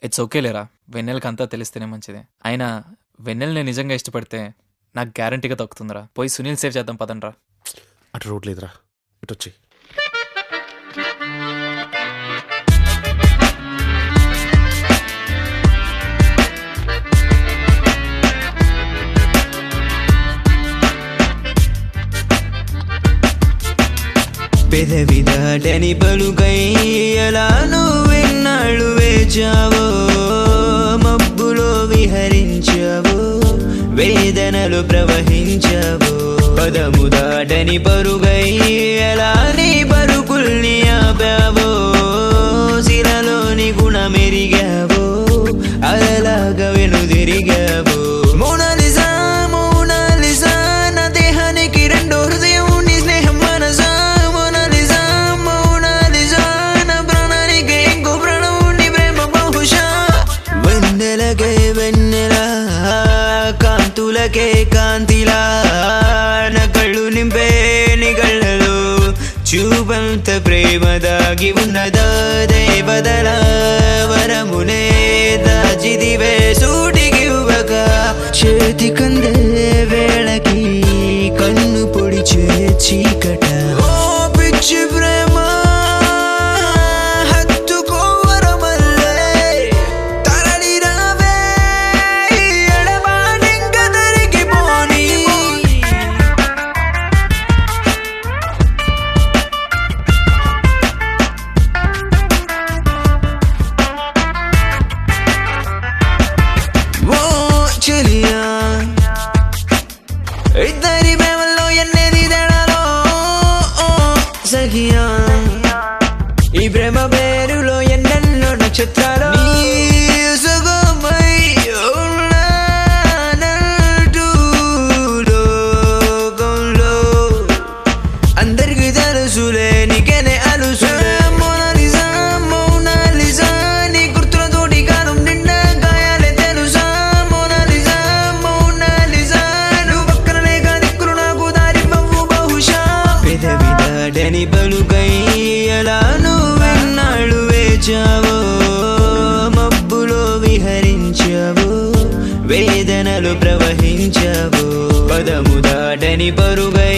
it's okay లేరా వెన్నెలకి అంతా తెలిస్తేనే మంచిది అయినా వెన్నెల్ని నిజంగా ఇష్టపడితే నాకు గ్యారంటీగా దక్కుతుందిరా పోయి సునీల్ సేవ్ చేద్దాం పదండ్రా అటు రోడ్ లేదురా ఇటు వచ్చి పెదవి దాటని పలుకై ఎలా నువ్వెన్నాళ్ళు వేచావో మబ్బులో విహరించావో వేదనలు ప్రవహించావో పదము దాటని పరుగై ఎలా నీ పరుకుల్ని ఆపావో శిలలోని గుణమెరిగావో అలలాగా వెనుదిరిగావో మోనాలిసా మోనాలిసా నా దేహానికి రెండో హృదయం నీ స్నేహం మనసా మోనాలిసా మోనాలిసా నా ప్రాణానికి ఇంకో ప్రాణం నీ ప్రేమ బహుశా వెన్నెలకే వెన్నెల కాంతులకే కాంతిలా నా కళ్ళు నింపే నీ కళ్ళలో చూపంత ప్రేమ దాగి ఉన్నదా దేవదల వరమునే దాచిదివే సూటికి ఇవ్వక చేతి కందే వేళకి కన్ను పొడిచే చీకట ఓ పిచ్చి ప్రేమ హత్తుకోవరమల్లే తరలి రావే ఎడబానింక తరిగిపోని ఓ చెలియా ఇద్దరి ప్రేమల్లో ఎన్నేది తేడాలో ఓ సఖియా ఈ ప్రేమ పేరులో ఎన్నెన్నో నక్షత్రాలు నీ సుగమై ఉన్నానంటూ లోకంలో అందరికి తెలుసులే నీకేనే అలుసులే మోనాలిసా మోనాలిసా నీ గుర్తులతోటి కాలం నిండా గాయాలే తెలుసా మోనాలిసా మోనాలిసా నువ్వు పక్కన లేక దిక్కులు నాకు దారి పవ్వు బహుశా పెదవి దాటని పలుకై ఎలా నువ్వెన్నాళ్ళు వేచావో మబ్బులో విహరించావో వేదనలు ప్రవహించావో పదము దాటని పరుగై